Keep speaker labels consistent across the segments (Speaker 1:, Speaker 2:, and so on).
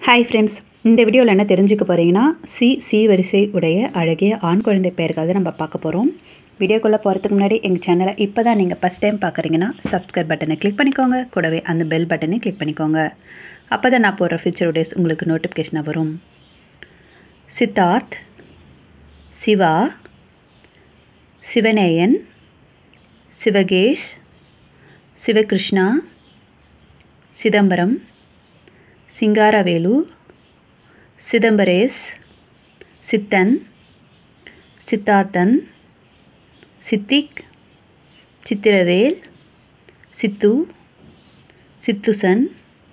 Speaker 1: hi friends இந்த வீடியோவில் என்ன தெரிஞ்சுக்க போகிறீங்கன்னா சி சி வரிசை உடைய அழகிய ஆண் குழந்தை பெயர்கள் தான் நம்ம பார்க்க போகிறோம் வீடியோக்குள்ளே போகிறதுக்கு முன்னாடி எங்கள் சேனலை இப்போ தான் நீங்கள் ஃபஸ்ட் டைம் பார்க்குறீங்கன்னா சப்ஸ்கிரைப் பட்டனை கிளிக் பண்ணிக்கோங்க கூடவே அந்த பெல் பட்டனை கிளிக் பண்ணிக்கோங்க அப்போ தான் நான் போடுற ஃபியூச்சர் டேஸ் உங்களுக்கு நோட்டிஃபிகேஷனாக வரும் சித்தார்த் சிவா சிவநேயன் சிவகேஷ் சிவகிருஷ்ணா சிதம்பரம் சிங்காரவேலு சிதம்பரேஸ் சித்தன் சித்தார்த்தன் சித்திக் சித்திரவேல் சித்து சித்துசன்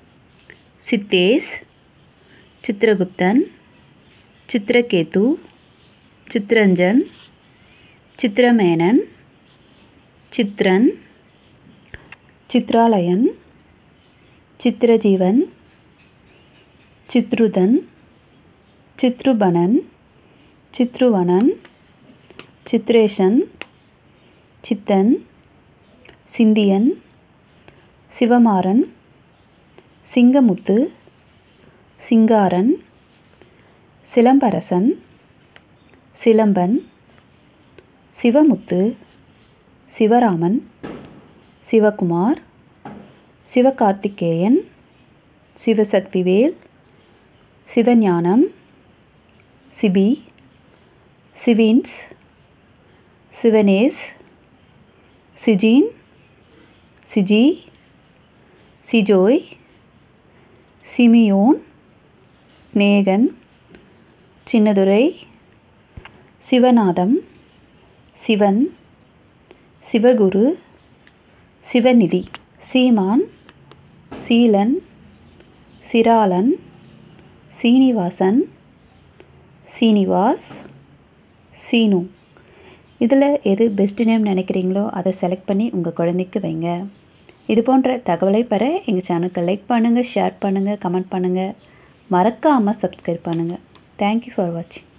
Speaker 1: சித்தேஸ் சித்திரகுப்தன் சித்திரகேது சித்ரஞ்சன் சித்திரமேனன் சித்ரன் சித்ராலயன் சித்திரஜீவன் சித்ருதன் சித்ருபனன் சித்ருவனன் சித்ரேஷன் சித்தன் சிந்தியன் சிவமாறன் சிங்கமுத்து சிங்காரன் சிலம்பரசன் சிலம்பன் சிவமுத்து சிவராமன் சிவகுமார் சிவகார்த்திகேயன் சிவசக்திவேல் சிவஞானம் சிபி சிவின்ஸ் சிவனேஸ் சிஜீன் சிஜி சிஜோய் சிமியோன் ஸ்நேகன் சின்னதுரை சிவநாதம் சிவன் சிவகுரு சிவநிதி சீமான் சீலன் சிராளன் சீனிவாசன் சீனிவாஸ் சீனு இதில் எது பெஸ்ட் நேம் நினைக்கிறீங்களோ அதை செலக்ட் பண்ணி உங்கள் குழந்தைக்கு வைங்க இது போன்ற தகவலை பெற எங்கள் சேனலுக்கு லைக் பண்ணுங்கள் ஷேர் பண்ணுங்கள் கமெண்ட் பண்ணுங்கள் மறக்காமல் சப்ஸ்கிரைப் பண்ணுங்கள் தேங்க்யூ ஃபார் வாட்சிங்